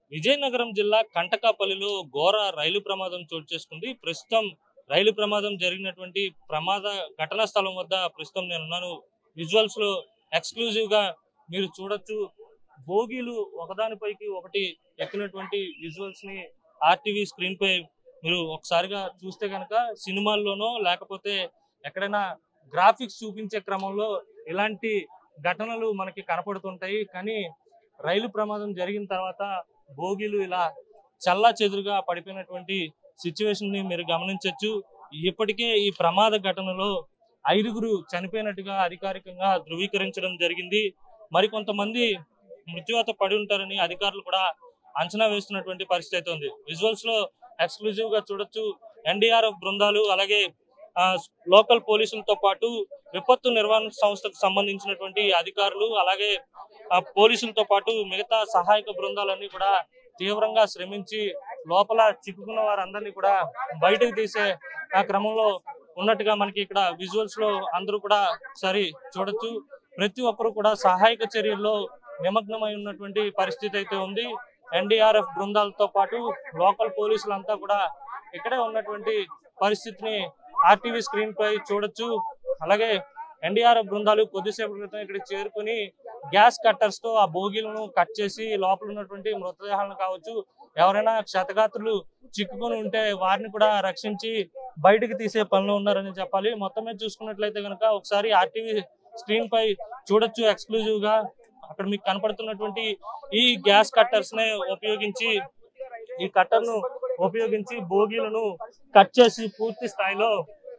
విజయనగరం జిల్లా కంటకాపల్లిలో ఘోర రైలు ప్రమాదం చోటు చేసుకుంది ప్రస్తుతం రైలు ప్రమాదం జరిగినటువంటి ప్రమాద ఘటనా స్థలం వద్ద ప్రస్తుతం నేను ఉన్నాను విజువల్స్ లో ఎక్స్క్లూజివ్ గా మీరు చూడొచ్చు బోగీలు ఒకదానిపైకి ఒకటి ఎక్కినటువంటి విజువల్స్ ని ఆర్టీవీ స్క్రీన్ పై మీరు ఒకసారిగా చూస్తే కనుక సినిమాల్లోనో లేకపోతే ఎక్కడైనా గ్రాఫిక్స్ చూపించే క్రమంలో ఇలాంటి ఘటనలు మనకి కనపడుతుంటాయి కానీ రైలు ప్రమాదం జరిగిన తర్వాత బోగీలు ఇలా చల్లా చెదురుగా పడిపోయినటువంటి సిచ్యువేషన్ ని మీరు గమనించవచ్చు ఇప్పటికే ఈ ప్రమాద ఘటనలో ఐదుగురు చనిపోయినట్టుగా అధికారికంగా ధృవీకరించడం జరిగింది మరికొంతమంది మృత్యువాత పడి ఉంటారని అధికారులు కూడా అంచనా వేస్తున్నటువంటి పరిస్థితి అయితే ఉంది విజువల్స్ లో ఎక్స్క్లూజివ్ గా చూడొచ్చు ఎన్డీఆర్ఎఫ్ బృందాలు అలాగే ఆ, లోకల్ పోలీసులతో పాటు విపత్తు నిర్వహణ సంస్థకు సంబంధించినటువంటి అధికారులు అలాగే ఆ, పోలీసులతో పాటు మిగతా సహాయక బృందాలన్నీ కూడా తీవ్రంగా శ్రమించి లోపల చిక్కుకున్న వారందరినీ కూడా బయటకు తీసే ఆ క్రమంలో ఉన్నట్టుగా మనకి ఇక్కడ విజువల్స్ లో అందరూ కూడా సరి చూడొచ్చు ప్రతి ఒక్కరు కూడా సహాయక చర్యల్లో నిమగ్నమై ఉన్నటువంటి పరిస్థితి అయితే ఉంది ఎన్డీఆర్ఎఫ్ బృందాలతో పాటు లోకల్ పోలీసులంతా కూడా ఇక్కడే ఉన్నటువంటి పరిస్థితిని ఆర్టీవీ స్క్రీన్ పై చూడొచ్చు అలాగే ఎన్డీఆర్ఎఫ్ బృందాలు కొద్దిసేపు క్రితం ఇక్కడికి చేరుకుని గ్యాస్ కట్టర్స్ తో ఆ బోగీలను కట్ చేసి లోపల ఉన్నటువంటి మృతదేహాలను కావచ్చు ఎవరైనా క్షతగాత్రులు చిక్కుకొని ఉంటే వారిని కూడా రక్షించి బయటికి తీసే పనిలో ఉన్నారని చెప్పాలి మొత్తం మీద చూసుకున్నట్లయితే కనుక ఒకసారి ఆర్టీవీ స్క్రీన్ పై చూడొచ్చు ఎక్స్క్లూజివ్ గా అక్కడ మీకు కనపడుతున్నటువంటి ఈ గ్యాస్ కట్టర్స్ నే ఉపయోగించి ఈ కట్టర్ ను ఉపయోగించి బోగీలను కట్ చేసి పూర్తి స్థాయిలో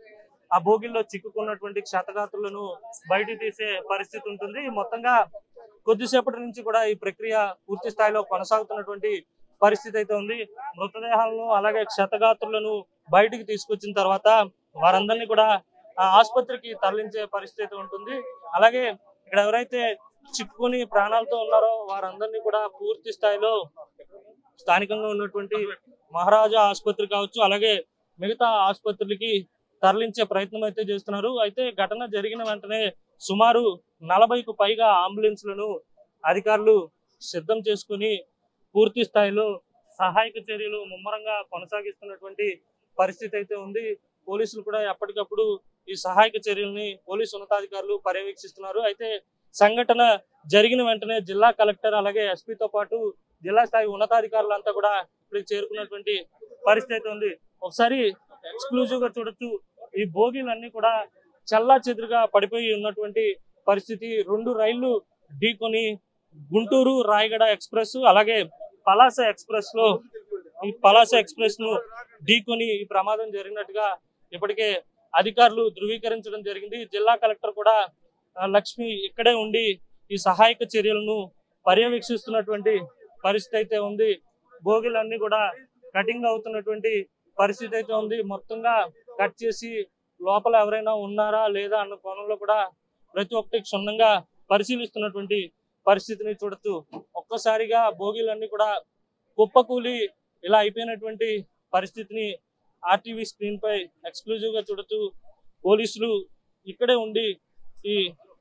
ఆ బోగిల్లో చిక్కుకున్నటువంటి క్షతగాత్రులను బయట తీసే పరిస్థితి ఉంటుంది మొత్తంగా కొద్దిసేపటి నుంచి కూడా ఈ ప్రక్రియ పూర్తి స్థాయిలో కొనసాగుతున్నటువంటి పరిస్థితి అయితే ఉంది మృతదేహాలను అలాగే క్షతగాత్రులను బయటికి తీసుకొచ్చిన తర్వాత వారందరినీ కూడా ఆ ఆసుపత్రికి తరలించే పరిస్థితి అయితే ఉంటుంది అలాగే ఇక్కడ ఎవరైతే చిక్కుని ప్రాణాలతో ఉన్నారో వారందరినీ కూడా పూర్తి స్థాయిలో స్థానికంగా ఉన్నటువంటి మహారాజా ఆసుపత్రి కావచ్చు అలాగే మిగతా ఆసుపత్రులకి తరలించే ప్రయత్నం అయితే చేస్తున్నారు అయితే ఘటన జరిగిన వెంటనే సుమారు నలభైకు పైగా అంబులెన్స్లను అధికారులు సిద్ధం చేసుకుని పూర్తి స్థాయిలో సహాయక చర్యలు ముమ్మరంగా కొనసాగిస్తున్నటువంటి పరిస్థితి అయితే ఉంది పోలీసులు కూడా ఎప్పటికప్పుడు ఈ సహాయక చర్యల్ని పోలీసు ఉన్నతాధికారులు పర్యవేక్షిస్తున్నారు అయితే సంఘటన జరిగిన వెంటనే జిల్లా కలెక్టర్ అలాగే ఎస్పీతో పాటు జిల్లా స్థాయి ఉన్నతాధికారులంతా కూడా ఇక్కడికి చేరుకున్నటువంటి పరిస్థితి అయితే ఉంది ఒకసారి ఎక్స్క్లూజివ్ గా చూడొచ్చు ఈ బోగీలన్నీ కూడా చల్లా చెదురుగా పడిపోయి ఉన్నటువంటి పరిస్థితి రెండు రైళ్లు ఢీకొని గుంటూరు రాయగడ ఎక్స్ప్రెస్ అలాగే పలాస ఎక్స్ప్రెస్ లో ఈ పలాస ఎక్స్ప్రెస్ ను ఢీకొని ఈ ప్రమాదం జరిగినట్టుగా ఇప్పటికే అధికారులు ధృవీకరించడం జరిగింది జిల్లా కలెక్టర్ కూడా ఆ, లక్ష్మి ఇక్కడే ఉండి ఈ సహాయక చర్యలను పర్యవేక్షిస్తున్నటువంటి పరిస్థితి అయితే ఉంది బోగిలన్నీ కూడా కటింగ్ అవుతున్నటువంటి పరిస్థితి అయితే ఉంది మొత్తంగా కట్ చేసి లోపల ఎవరైనా ఉన్నారా లేదా అన్న కోణంలో కూడా ప్రతి ఒక్కటి క్షుణ్ణంగా పరిశీలిస్తున్నటువంటి పరిస్థితిని చూడొచ్చు ఒక్కసారిగా బోగీలన్నీ కూడా కుప్పకూలి ఇలా అయిపోయినటువంటి పరిస్థితిని ఆర్టీవీ స్క్రీన్ పై ఎక్స్క్లూజివ్ గా చూడొచ్చు పోలీసులు ఇక్కడే ఉండి ఈ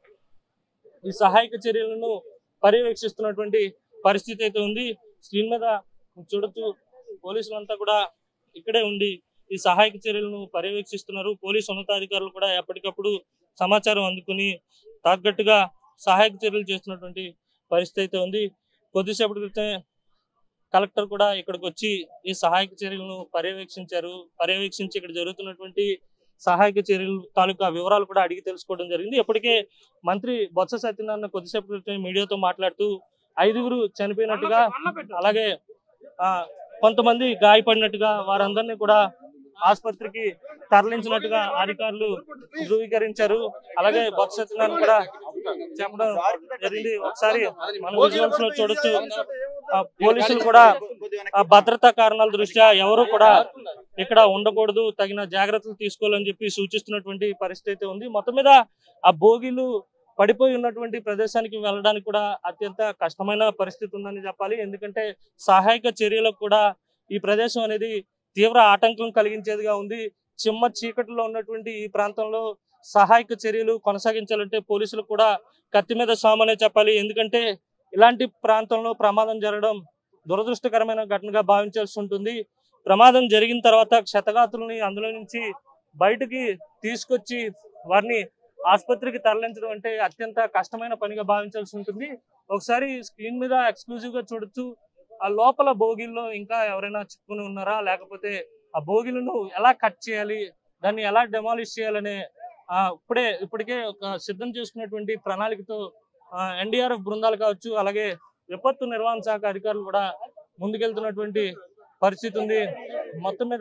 ఈ సహాయక చర్యలను పర్యవేక్షిస్తున్నటువంటి పరిస్థితి అయితే ఉంది స్క్రీన్ మీద చూడొచ్చు పోలీసులంతా కూడా ఇక్కడే ఉండి ఈ సహాయక చర్యలను పర్యవేక్షిస్తున్నారు పోలీసు ఉన్నతాధికారులు కూడా ఎప్పటికప్పుడు సమాచారం అందుకుని తగ్గట్టుగా సహాయక చర్యలు చేస్తున్నటువంటి పరిస్థితి అయితే ఉంది కొద్దిసేపటి క్రితమే కలెక్టర్ కూడా ఇక్కడికి వచ్చి ఈ సహాయక చర్యలను పర్యవేక్షించారు పర్యవేక్షించి ఇక్కడ జరుగుతున్నటువంటి సహాయక చర్యలు తాలూకా వివరాలు కూడా అడిగి తెలుసుకోవడం జరిగింది ఇప్పటికే మంత్రి బొత్స సత్యనారాయణ కొద్దిసేపటి క్రితం మీడియాతో మాట్లాడుతూ ఐదుగురు చనిపోయినట్టుగా అలాగే ఆ కొంతమంది గాయపడినట్టుగా వారందరినీ కూడా ఆసుపత్రికి తరలించినట్టుగా అధికారులు ధృవీకరించారు అలాగే బొత్స సత్యనారాయణ కూడా చెప్పడం జరిగింది ఒకసారి మన విజువల్స్ లో చూడొచ్చు ఆ పోలీసులు కూడా ఆ భద్రతా కారణాల దృష్ట్యా ఎవరు కూడా ఇక్కడ ఉండకూడదు తగిన జాగ్రత్తలు తీసుకోవాలని చెప్పి సూచిస్తున్నటువంటి పరిస్థితి అయితే ఉంది మొత్తం మీద ఆ భోగిలు పడిపోయి ఉన్నటువంటి ప్రదేశానికి వెళ్ళడానికి కూడా అత్యంత కష్టమైన పరిస్థితి ఉందని చెప్పాలి ఎందుకంటే సహాయక చర్యలకు కూడా ఈ ప్రదేశం అనేది తీవ్ర ఆటంకం కలిగించేదిగా ఉంది చిమ్మ చీకటిలో ఉన్నటువంటి ఈ ప్రాంతంలో సహాయక చర్యలు కొనసాగించాలంటే పోలీసులు కూడా కత్తి మీద సామనే చెప్పాలి ఎందుకంటే ఇలాంటి ప్రాంతంలో ప్రమాదం జరగడం దురదృష్టకరమైన ఘటనగా భావించాల్సి ఉంటుంది ప్రమాదం జరిగిన తర్వాత క్షతగాతుల్ని అందులో నుంచి బయటికి తీసుకొచ్చి వారిని ఆసుపత్రికి తరలించడం అంటే అత్యంత కష్టమైన పనిగా భావించాల్సి ఉంటుంది ఒకసారి స్క్రీన్ మీద ఎక్స్క్లూజివ్ గా చూడొచ్చు ఆ లోపల బోగిల్లో ఇంకా ఎవరైనా చిక్కుని ఉన్నారా లేకపోతే ఆ బోగిలను ఎలా కట్ చేయాలి దాన్ని ఎలా డెమాలిష్ చేయాలనే ఆ, ఇప్పుడే ఇప్పటికే ఒక సిద్ధం చేసుకున్నటువంటి ప్రణాళికతో ఎన్డీఆర్ఎఫ్ బృందాలు కావచ్చు అలాగే విపత్తు నిర్వహణ శాఖ అధికారులు కూడా ముందుకెళ్తున్నటువంటి పరిస్థితి ఉంది మొత్తం మీద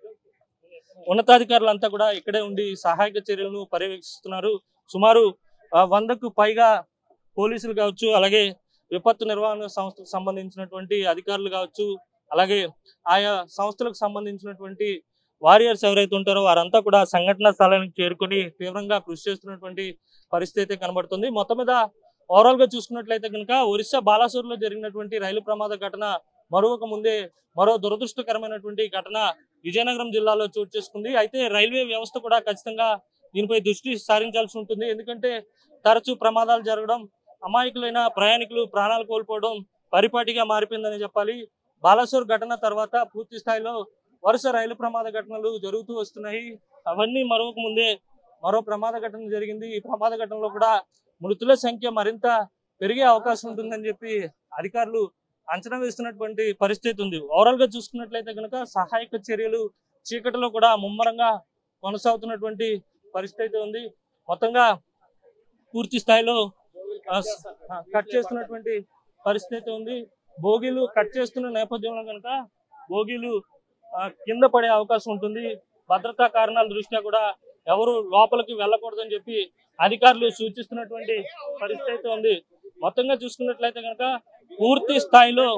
ఉన్నతాధికారులంతా కూడా ఇక్కడే ఉండి సహాయక చర్యలను పర్యవేక్షిస్తున్నారు సుమారు ఆ, వందకు పైగా పోలీసులు కావచ్చు అలాగే విపత్తు నిర్వహణ సంస్థకు సంబంధించినటువంటి అధికారులు కావచ్చు అలాగే ఆయా సంస్థలకు సంబంధించినటువంటి వారియర్స్ ఎవరైతే ఉంటారో వారంతా కూడా సంఘటనా స్థలానికి చేరుకొని తీవ్రంగా కృషి చేస్తున్నటువంటి పరిస్థితి అయితే కనబడుతుంది మొత్తం మీద ఓవరాల్ గా చూసుకున్నట్లయితే కనుక ఒరిస్సా బాలాసూర్ లో జరిగినటువంటి రైలు ప్రమాద ఘటన మరొక ముందే మరో దురదృష్టకరమైనటువంటి ఘటన విజయనగరం జిల్లాలో చోటు చేసుకుంది అయితే రైల్వే వ్యవస్థ కూడా ఖచ్చితంగా దీనిపై దృష్టి సారించాల్సి ఉంటుంది ఎందుకంటే తరచూ ప్రమాదాలు జరగడం అమాయకులైన ప్రయాణికులు ప్రాణాలు కోల్పోవడం పరిపాటిగా మారిపోయిందని చెప్పాలి బాలాసూర్ ఘటన తర్వాత పూర్తి స్థాయిలో వరుస రైలు ప్రమాద ఘటనలు జరుగుతూ వస్తున్నాయి అవన్నీ మరొక ముందే మరో ప్రమాద ఘటన జరిగింది ఈ ప్రమాద ఘటనలో కూడా మృతుల సంఖ్య మరింత పెరిగే అవకాశం ఉంటుందని చెప్పి అధికారులు అంచనా వేస్తున్నటువంటి పరిస్థితి ఉంది ఓవరాల్ గా చూసుకున్నట్లయితే కనుక సహాయక చర్యలు చీకటిలో కూడా ముమ్మరంగా కొనసాగుతున్నటువంటి పరిస్థితి అయితే ఉంది మొత్తంగా పూర్తి స్థాయిలో ఆ, స- ఆ, కట్ చేస్తున్నటువంటి పరిస్థితి అయితే ఉంది బోగీలు కట్ చేస్తున్న నేపథ్యంలో కనుక బోగీలు ఆ, కింద పడే అవకాశం ఉంటుంది భద్రతా కారణాల దృష్ట్యా కూడా ఎవరు లోపలికి వెళ్ళకూడదని చెప్పి అధికారులు సూచిస్తున్నటువంటి పరిస్థితి అయితే ఉంది మొత్తంగా చూసుకున్నట్లయితే కనుక పూర్తి స్థాయిలో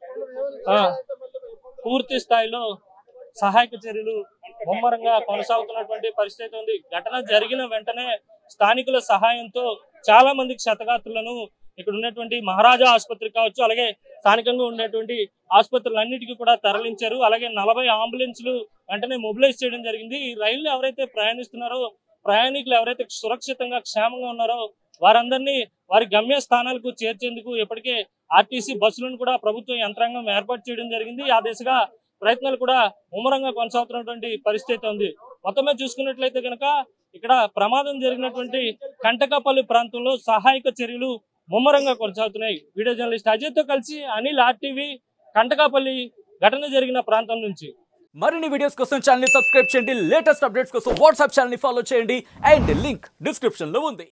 ఆ, పూర్తి స్థాయిలో సహాయక చర్యలు ముమ్మరంగా కొనసాగుతున్నటువంటి పరిస్థితి ఉంది ఘటన జరిగిన వెంటనే స్థానికుల సహాయంతో చాలా మంది క్షతగాత్రులను ఇక్కడ ఉన్నటువంటి మహారాజా ఆసుపత్రి కావచ్చు అలాగే స్థానికంగా ఉండేటువంటి ఆసుపత్రులన్నిటికీ కూడా తరలించారు అలాగే నలభై అంబులెన్స్లు వెంటనే మొబిలైజ్ చేయడం జరిగింది ఈ రైళ్లు ఎవరైతే ప్రయాణిస్తున్నారో ప్రయాణికులు ఎవరైతే సురక్షితంగా క్షేమంగా ఉన్నారో వారందరినీ వారి గమ్య స్థానాలకు చేర్చేందుకు ఇప్పటికే ఆర్టీసీ బస్సులను కూడా ప్రభుత్వం యంత్రాంగం ఏర్పాటు చేయడం జరిగింది ఆ దిశగా ప్రయత్నాలు కూడా ముమ్మరంగా కొనసాగుతున్నటువంటి పరిస్థితి ఉంది మొత్తమే చూసుకున్నట్లయితే కనుక ఇక్కడ ప్రమాదం జరిగినటువంటి కంటకపల్లి ప్రాంతంలో సహాయక చర్యలు ముమ్మరంగా కొనసాగుతున్నాయి వీడియో జర్నలిస్ట్ అజయ్ తో కలిసి అనిల్ ఆర్టీవీ కంటకాపల్లి ఘటన జరిగిన ప్రాంతం నుంచి మరిన్ని వీడియోస్ కోసం ఛానల్ ని సబ్స్క్రైబ్ చేయండి లేటెస్ట్ అప్డేట్స్ కోసం వాట్సాప్ ఛానల్ ని ఫాలో చేయండి అండ్ లింక్ డిస్క్రిప్షన్ లో ఉంది